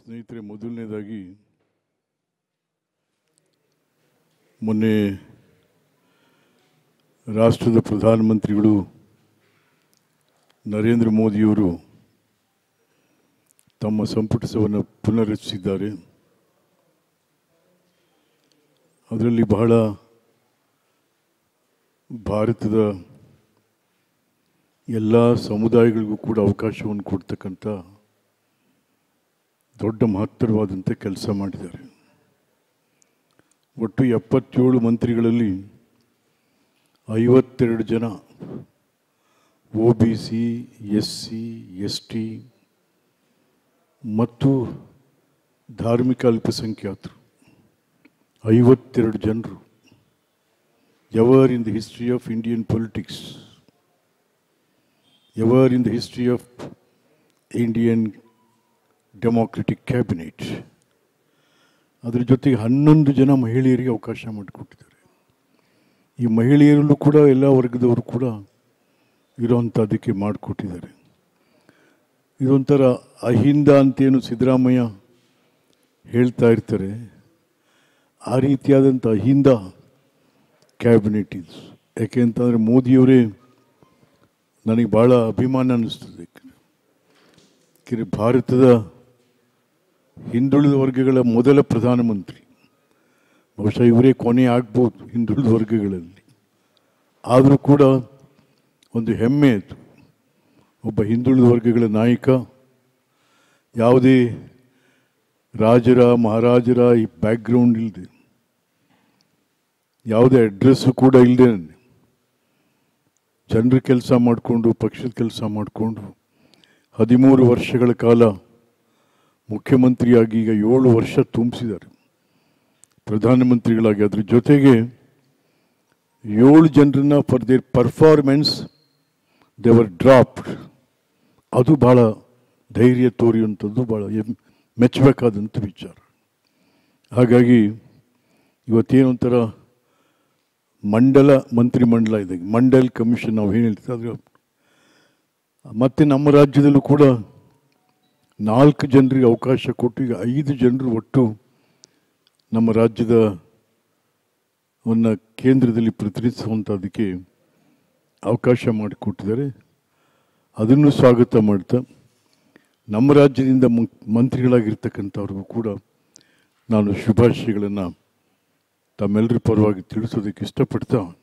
ಸ್ನೇಹಿತರೆ ಮೊದಲನೇದಾಗಿ ಮೊನ್ನೆ ರಾಷ್ಟ್ರದ ಪ್ರಧಾನಮಂತ್ರಿಗಳು ನರೇಂದ್ರ ಮೋದಿಯವರು ತಮ್ಮ ಸಂಪುಟವನ್ನು ಪುನರ್ರಚಿಸಿದ್ದಾರೆ ಅದರಲ್ಲಿ ಬಹಳ ಭಾರತದ ಎಲ್ಲ ಸಮುದಾಯಗಳಿಗೂ ಕೂಡ ಅವಕಾಶವನ್ನು ಕೊಡ್ತಕ್ಕಂಥ ದೊಡ್ಡ ಮಹತ್ತರವಾದಂಥ ಕೆಲಸ ಮಾಡಿದ್ದಾರೆ ಒಟ್ಟು ಎಪ್ಪತ್ತೇಳು ಮಂತ್ರಿಗಳಲ್ಲಿ ಐವತ್ತೆರಡು ಜನ O B C S C S T ಮತ್ತು ಧಾರ್ಮಿಕ ಅಲ್ಪಸಂಖ್ಯಾತರು ಐವತ್ತೆರಡು ಜನರು ever in the history of Indian politics ever in the history of Indian democratic cabinet ಅದರ ಜೊತೆಗೆ ಹನ್ನೊಂದು ಜನ ಮಹಿಳೆಯರಿಗೆ ಅವಕಾಶ ಮಾಡಿಕೊಟ್ಟಿದ್ದಾರೆ ಈ ಮಹಿಳೆಯರಲ್ಲೂ ಕೂಡ ಎಲ್ಲ ವರ್ಗದವರು ಕೂಡ ಇರೋವಂಥದ್ದಕ್ಕೆ ಮಾಡಿಕೊಟ್ಟಿದ್ದಾರೆ ಇದೊಂಥರ ಅಹಿಂದ ಅಂತೇನು ಸಿದ್ದರಾಮಯ್ಯ ಹೇಳ್ತಾ ಇರ್ತಾರೆ ಆ ರೀತಿಯಾದಂಥ ಅಹಿಂದ ಕ್ಯಾಬಿನೆಟ್ ಇದು ಯಾಕೆ ಅಂತಂದರೆ ಮೋದಿಯವರೇ ನನಗೆ ಭಾಳ ಅಭಿಮಾನ ಅನ್ನಿಸ್ತದೆ ಯಾಕೆಂದರೆ ಭಾರತದ ಹಿಂದುಳಿದ ವರ್ಗಗಳ ಮೊದಲ ಪ್ರಧಾನಮಂತ್ರಿ ಬಹುಶಃ ಇವರೇ ಕೊನೆ ಆಗ್ಬೋದು ಹಿಂದುಳಿದ ವರ್ಗಗಳಲ್ಲಿ ಆದರೂ ಕೂಡ ಒಂದು ಹೆಮ್ಮೆ ಅದು ಒಬ್ಬ ಹಿಂದುಳಿದ ವರ್ಗಗಳ ನಾಯಕ ಯಾವುದೇ ರಾಜರ ಮಹಾರಾಜರ ಈ ಬ್ಯಾಕ್ಗ್ರೌಂಡ್ ಇಲ್ಲದೆ ಯಾವುದೇ ಅಡ್ರೆಸ್ಸು ಕೂಡ ಇಲ್ಲದೆ ಜನರ ಕೆಲಸ ಮಾಡಿಕೊಂಡು ಪಕ್ಷದ ಕೆಲಸ ಮಾಡಿಕೊಂಡು ಹದಿಮೂರು ವರ್ಷಗಳ ಕಾಲ ಮುಖ್ಯಮಂತ್ರಿಯಾಗಿ ಈಗ ಏಳು ವರ್ಷ ತುಂಬಿಸಿದ್ದಾರೆ ಪ್ರಧಾನಮಂತ್ರಿಗಳಾಗಿ ಅದ್ರ ಜೊತೆಗೆ ಏಳು ಜನರನ್ನ for their performance they were dropped ಅದು ಭಾಳ ಧೈರ್ಯ ತೋರಿಯುವಂಥದ್ದು ಭಾಳ ಎಮ್- ಮೆಚ್ಚಬೇಕಾದಂಥ ವಿಚಾರ ಹಾಗಾಗಿ ಇವತ್ತೇನೊಂಥರ ಮಂಡಲ ಮಂತ್ರಿಮಂಡಲ ಇದೆ ಮಂಡಲ್ ಕಮಿಷನ್ ನಾವು ಏನು ಹೇಳ್ತೀವಿ ಅದ್ರ ಮತ್ತು ನಮ್ಮ ರಾಜ್ಯದಲ್ಲೂ ಕೂಡ ನಾಲ್ಕು ಜನರಿಗೆ ಅವಕಾಶ ಕೊಟ್ಟು ಈಗ ಐದು ಜನರು ಒಟ್ಟು ನಮ್ಮ ರಾಜ್ಯದ ವನ್ನ ಕೇಂದ್ರದಲ್ಲಿ ಪ್ರತಿನಿಧಿಸುವಂಥದ್ದಕ್ಕೆ ಅವಕಾಶ ಮಾಡಿಕೊಟ್ಟಿದ್ದಾರೆ ಅದನ್ನು ಸ್ವಾಗತ ಮಾಡ್ತಾ ನಮ್ಮ ರಾಜ್ಯದಿಂದ ಮಂ- ಮಂತ್ರಿಗಳಾಗಿರ್ತಕ್ಕಂಥವ್ರಿಗೂ ಕೂಡ ನಾನು ಶುಭಾಶಯಗಳನ್ನು ತಮ್ಮೆಲ್ಲರ ಪರವಾಗಿ ತಿಳಿಸೋದಕ್ಕೆ ಇಷ್ಟಪಡ್ತಾ